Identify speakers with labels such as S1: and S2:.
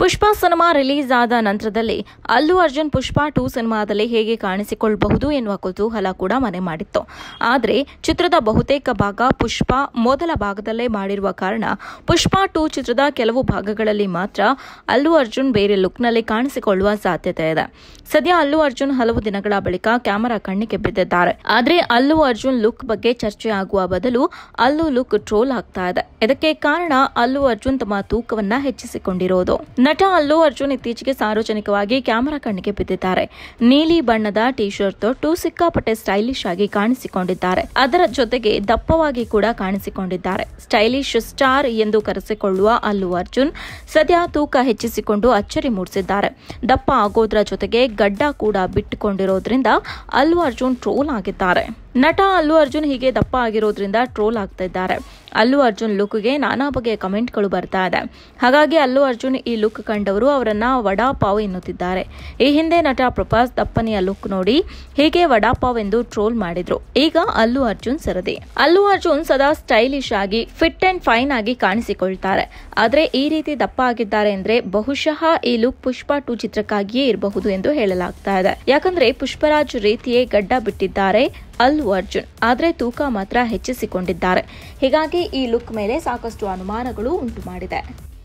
S1: ಪುಷ್ಪ cinema release ಆದ ನಂತರದಲ್ಲಿ ಅಲ್ಲು ಅರ್ಜುನ್ ಪುಷ್ಪ ಟೂ ಸಿನಿಮಾದಲ್ಲಿ ಹೇಗೆ ಕಾಣಿಸಿಕೊಳ್ಳಬಹುದು ಎನ್ನುವ ಕುತೂಹಲ ಕೂಡ ಮನೆ ಮಾಡಿತ್ತು ಆದರೆ ಚಿತ್ರದ ಬಹುತೇಕ ಭಾಗ ಪುಷ್ಪ ಮೊದಲ ಭಾಗದಲ್ಲೇ ಮಾಡಿರುವ ಕಾರಣ ಪುಷ್ಪ ಟೂ ಚಿತ್ರದ ಕೆಲವು ಭಾಗಗಳಲ್ಲಿ ಮಾತ್ರ ಅಲ್ಲು ಅರ್ಜುನ್ ಬೇರೆ ಲುಕ್ನಲ್ಲಿ ಕಾಣಿಸಿಕೊಳ್ಳುವ ಸಾಧ್ಯತೆ ಇದೆ ಸದ್ಯ ಅಲ್ಲು ಅರ್ಜುನ್ ಹಲವು ದಿನಗಳ ಬಳಿಕ ಕ್ಯಾಮೆರಾ ಕಣ್ಣಿಗೆ ಬಿದ್ದಿದ್ದಾರೆ ಆದ್ರೆ ಅಲ್ಲು ಅರ್ಜುನ್ ಲುಕ್ ಬಗ್ಗೆ ಚರ್ಚೆ ಆಗುವ ಬದಲು ಅಲ್ಲು ಲುಕ್ ಟ್ರೋಲ್ ಆಗ್ತಾ ಇದೆ ಇದಕ್ಕೆ ಕಾರಣ ಅಲ್ಲು ಅರ್ಜುನ್ ತಮ್ಮ ತೂಕವನ್ನ ಹೆಚ್ಚಿಸಿಕೊಂಡಿರೋದು ನಟ ಅಲ್ಲು ಅರ್ಜುನ್ ಇತ್ತೀಚೆಗೆ ಸಾರ್ವಜನಿಕವಾಗಿ ಕ್ಯಾಮೆರಾ ಕಣ್ಣಿಗೆ ಬಿದ್ದಿದ್ದಾರೆ ನೀಲಿ ಬಣ್ಣದ ಟಿ ಶರ್ಟ್ ತೊಟ್ಟು ಸಿಕ್ಕಾಪಟ್ಟೆ ಸ್ಟೈಲಿಶ್ ಆಗಿ ಕಾಣಿಸಿಕೊಂಡಿದ್ದಾರೆ ಅದರ ಜೊತೆಗೆ ದಪ್ಪವಾಗಿ ಕೂಡ ಕಾಣಿಸಿಕೊಂಡಿದ್ದಾರೆ ಸ್ಟೈಲಿಶ್ ಸ್ಟಾರ್ ಎಂದು ಕರೆಸಿಕೊಳ್ಳುವ ಅಲ್ಲು ಅರ್ಜುನ್ ಸದ್ಯ ತೂಕ ಹೆಚ್ಚಿಸಿಕೊಂಡು ಅಚ್ಚರಿ ಮೂಡಿಸಿದ್ದಾರೆ ದಪ್ಪ ಆಗೋದ್ರ ಜೊತೆಗೆ ಗಡ್ಡ ಕೂಡ ಬಿಟ್ಟುಕೊಂಡಿರೋದ್ರಿಂದ ಅಲ್ಲು ಅರ್ಜುನ್ ಟ್ರೋಲ್ ಆಗಿದ್ದಾರೆ ನಟ ಅಲ್ಲು ಅರ್ಜುನ್ ಹೀಗೆ ದಪ್ಪ ಆಗಿರೋದ್ರಿಂದ ಟ್ರೋಲ್ ಆಗ್ತಾ ಇದ್ದಾರೆ ಅಲ್ಲು ಅರ್ಜುನ್ ಲುಕ್ಗೆ ನಾನಾ ಬಗೆಯ ಕಮೆಂಟ್ಗಳು ಬರ್ತಾ ಇದೆ ಹಾಗಾಗಿ ಅಲ್ಲು ಅರ್ಜುನ್ ಈ ಲುಕ್ ಕಂಡವರು ಅವರನ್ನ ವಡಾಪಾವ್ ಎನ್ನುತ್ತಿದ್ದಾರೆ ಈ ಹಿಂದೆ ನಟ ಪ್ರಭಾಸ್ ದಪ್ಪನೆಯ ಲುಕ್ ನೋಡಿ ಹೀಗೆ ವಡಾಪಾವ್ ಎಂದು ಟ್ರೋಲ್ ಮಾಡಿದ್ರು ಈಗ ಅಲ್ಲು ಅರ್ಜುನ್ ಸರದಿ ಅಲ್ಲು ಅರ್ಜುನ್ ಸದಾ ಸ್ಟೈಲಿಶ್ ಆಗಿ ಫಿಟ್ ಅಂಡ್ ಫೈನ್ ಆಗಿ ಕಾಣಿಸಿಕೊಳ್ತಾರೆ ಆದ್ರೆ ಈ ರೀತಿ ದಪ್ಪ ಆಗಿದ್ದಾರೆ ಅಂದ್ರೆ ಬಹುಶಃ ಈ ಲುಕ್ ಪುಷ್ಪ ಟು ಚಿತ್ರಕ್ಕಾಗಿಯೇ ಇರಬಹುದು ಎಂದು ಹೇಳಲಾಗ್ತಾ ಇದೆ ಯಾಕಂದ್ರೆ ಪುಷ್ಪರಾಜ್ ರೀತಿಯೇ ಗಡ್ಡ ಬಿಟ್ಟಿದ್ದಾರೆ ಅಲ್ಲು ಅರ್ಜುನ್ ಆದ್ರೆ ತೂಕ ಮಾತ್ರ ಹೆಚ್ಚಿಸಿಕೊಂಡಿದ್ದಾರೆ ಹೀಗಾಗಿ ಈ ಲುಕ್ ಮೇಲೆ ಸಾಕಷ್ಟು ಅನುಮಾನಗಳು ಉಂಟು ಮಾಡಿದೆ